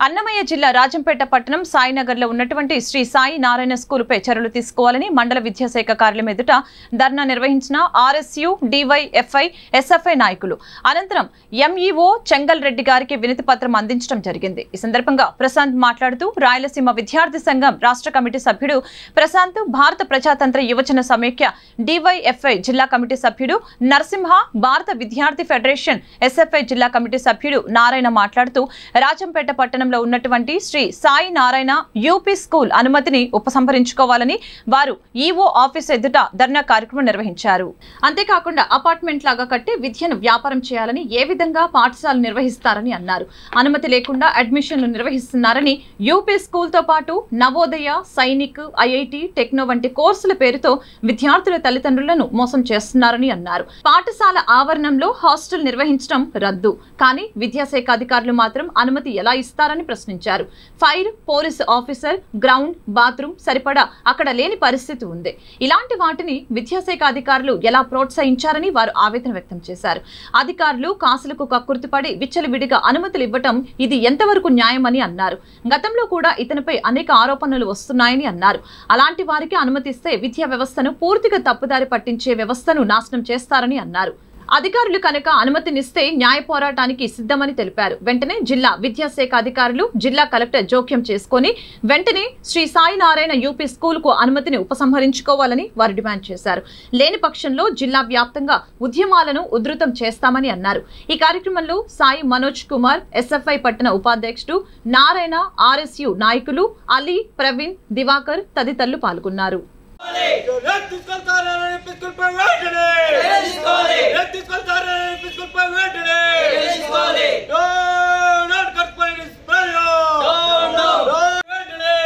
అన్నమయ్య జిల్లా రాజంపేట పట్టణం సాయినగర్ లో ఉన్నటువంటి శ్రీ సాయి నారాయణ స్కూలుపై చర్యలు తీసుకోవాలని మండల విద్యాశాఖ కార్యాలయం ఎదుట ధర్నా నిర్వహించిన ఆర్ఎస్యు డివైఎఫ్ఐ ఎస్ఎఫ్ఐ నాయకులు అనంతరం ఎంఈఓ చెంగల్ రెడ్డి గారికి వినతి పత్రం అందించడం జరిగింది ఈ సందర్భంగా ప్రశాంత్ మాట్లాడుతూ రాయలసీమ విద్యార్థి సంఘం రాష్ట్ర కమిటీ సభ్యుడు ప్రశాంత్ భారత ప్రజాతంత్ర యువజన సమైక్య డివైఎఫ్ఐ జిల్లా కమిటీ సభ్యుడు నరసింహ భారత విద్యార్థి ఫెడరేషన్ ఎస్ఎఫ్ఐ జిల్లా కమిటీ సభ్యుడు నారాయణ మాట్లాడుతూ రాజంపేట పట్టణంలో ఉన్నటువంటి శ్రీ సాయి నారాయణ యూపీ స్కూల్ అనుమతిని ఉపసంహరించుకోవాలని వారు ఈఓ ఆఫీస్ ఎదుట ధర్నా కార్యక్రమం నిర్వహించారు అంతేకాకుండా అపార్ట్మెంట్ లాగా కట్టి విద్యను వ్యాపారం చేయాలని ఏ విధంగా పాఠశాలలు నిర్వహిస్తారని అన్నారు అనుమతి లేకుండా అడ్మిషన్లు నిర్వహిస్తున్నారని యూపీ స్కూల్ తో పాటు నవోదయ సైనిక్ ఐఐటి టెక్నో వంటి కోర్సుల పేరుతో విద్యార్థుల తల్లిదండ్రులను మోసం చేస్తున్నారని అన్నారు పాఠశాల ఆవరణంలో హాస్టల్ నిర్వహించడం రద్దు కానీ విద్యాశాఖ అధికారులు మాత్రం అనుమతి ఎలా ఇస్తారని ప్రశ్నించారు fire police officer ground bathroom సరిపడా అక్కడ లేని పరిస్థితి ఉంది ఇలాంటి వాటిని విద్యాశాఖ అధికారులు ఎలా ప్రోత్సహించారని వారు ఆవేదన వ్యక్తం చేశారు అధికారులు కాసులకు కక్కుర్తిపడి విచ్చలవిడిగా అనుమతులు ఇవ్వటం ఇది ఎంతవరకు న్యాయమని అన్నారు గతంలో కూడా ఇతనిపై అనేక ఆరోపణలు వస్తున్నాయని అన్నారు అలాంటి వారికి అనుమతిస్తే విద్యా వ్యవస్థను పూర్తిగా తప్పుదారి పట్టించే వ్యవస్థను నాశనం చేస్తారని అన్నారు అధికారులు కనుక అనుమతినిస్తే న్యాయ పోరాటానికి సిద్ధమని తెలిపారు వెంటనే జిల్లా విద్యాశాఖ అధికారులు జిల్లా కలెక్టర్ జోక్యం చేసుకుని వెంటనే శ్రీ సాయి నారాయణ యూపీ స్కూల్ కు అనుమతిని ఉపసంహరించుకోవాలని వారు డిమాండ్ చేశారు లేని పక్షంలో జిల్లా వ్యాప్తంగా ఉద్యమాలను ఉధృతం చేస్తామని అన్నారు ఈ కార్యక్రమంలో సాయి మనోజ్ కుమార్ ఎస్ఎఫ్ఐ పట్టణ ఉపాధ్యక్షుడు నారాయణ ఆర్ఎస్యు నాయకులు అలీ ప్రవీణ్ దివాకర్ తదితరులు పాల్గొన్నారు రేట్ తీసుకొస్తారని పిస్కుల్ పై వెంటనే రేట్ తీసుకొస్తారని పిస్కుల్ పై వెంటనే డో నాట్ కర్పొరేట్ స్ప్రేయో వెంటనే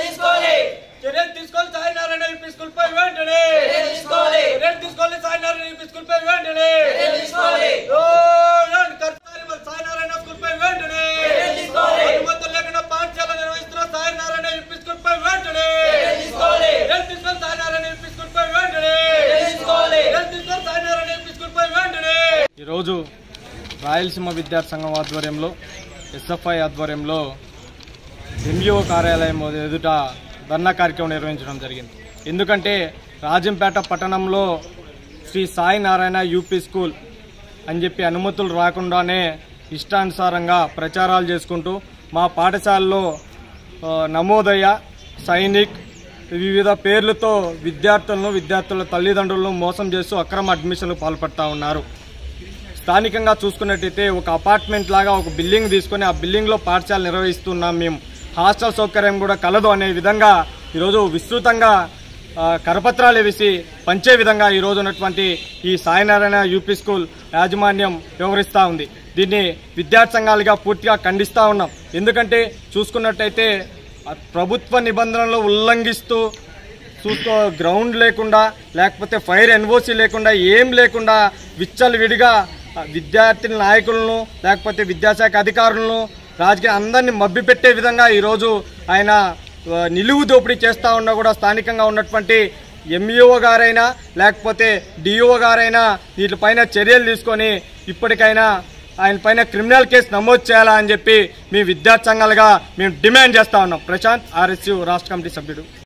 రేట్ తీసుకోవాలి సాయినారాయణ పిస్కుల్ పై వెంటనే రేట్ తీసుకోవాలి సాయినారాయణ పిస్కుల్ పై వెంటనే do not corporate Sainarayana school పై వెంటనే అనుమతులు లేకుండా పాఠశాల నిర్వహిస్తున్న సాయినారాయణ పిస్కుల్ పై వెంటనే రేట్ తీసుకొని సాయినారాయణ పిస్కుల్ పై వెంటనే రేట్ తీసుకొని సాయినారాయణ పిస్కుల్ పై వెంటనే ఈరోజు రాయలసీమ విద్యార్థి సంఘం ఆధ్వర్యంలో ఎస్ఎఫ్ఐ ఆధ్వర్యంలో ఎంఈఓ కార్యాలయం ఎదుట ధర్నా కార్యక్రమం నిర్వహించడం జరిగింది ఎందుకంటే రాజంపేట పట్టణంలో శ్రీ సాయి నారాయణ యూపీ స్కూల్ అని చెప్పి అనుమతులు రాకుండానే ఇష్టానుసారంగా ప్రచారాలు చేసుకుంటూ మా పాఠశాలలో ఆ, నమోదయ సైనిక్ వివిధ పేర్లతో విద్యార్థులను విద్యార్థుల తల్లిదండ్రులను మోసం చేస్తూ అక్రమ అడ్మిషన్లు పాల్పడతా ఉన్నారు స్థానికంగా చూసుకున్నట్టయితే ఒక అపార్ట్మెంట్ లాగా ఒక బిల్డింగ్ తీసుకొని ఆ బిల్డింగ్లో పాఠశాల నిర్వహిస్తున్నాం మేము హాస్టల్ సౌకర్యం కూడా కలదు అనే విధంగా ఈరోజు విస్తృతంగా ఆ, కరపత్రాలు వేసి పంచే విధంగా ఈరోజు ఉన్నటువంటి ఈ సాయినారాయణ యూపీ స్కూల్ యాజమాన్యం వ్యవహరిస్తూ ఉంది దీన్ని విద్యార్థి సంఘాలుగా పూర్తిగా ఖండిస్తూ ఉన్నాం ఎందుకంటే చూసుకున్నట్టయితే ఆ ప్రభుత్వ నిబంధనలు ఉల్లంఘిస్తూ చూసుకో గ్రౌండ్ లేకుండా లేకపోతే ఫైర్ ఎన్ఓసి లేకుండా ఏం లేకుండా విచ్చలు విడిగా విద్యార్థి నాయకులను లేకపోతే విద్యాశాఖ అధికారులను రాజకీయ అందరినీ మభ్యపెట్టే విధంగా ఈరోజు ఆయన ఆ, నిలువు దోపిడీ చేస్తూ ఉన్నా కూడా స్థానికంగా ఉన్నటువంటి ఎంఈఓ గారైనా లేకపోతే డిఓ గారైనా వీటిపైన చర్యలు తీసుకొని ఇప్పటికైనా ఆయన పైన క్రిమినల్ కేసు నమోదు చేయాలా అని చెప్పి మీ విద్యార్థి సంఘాలుగా మేము డిమాండ్ చేస్తా ఉన్నాం ప్రశాంత్ ఆర్ఎస్యు రాష్ట్ర కమిటీ సభ్యుడు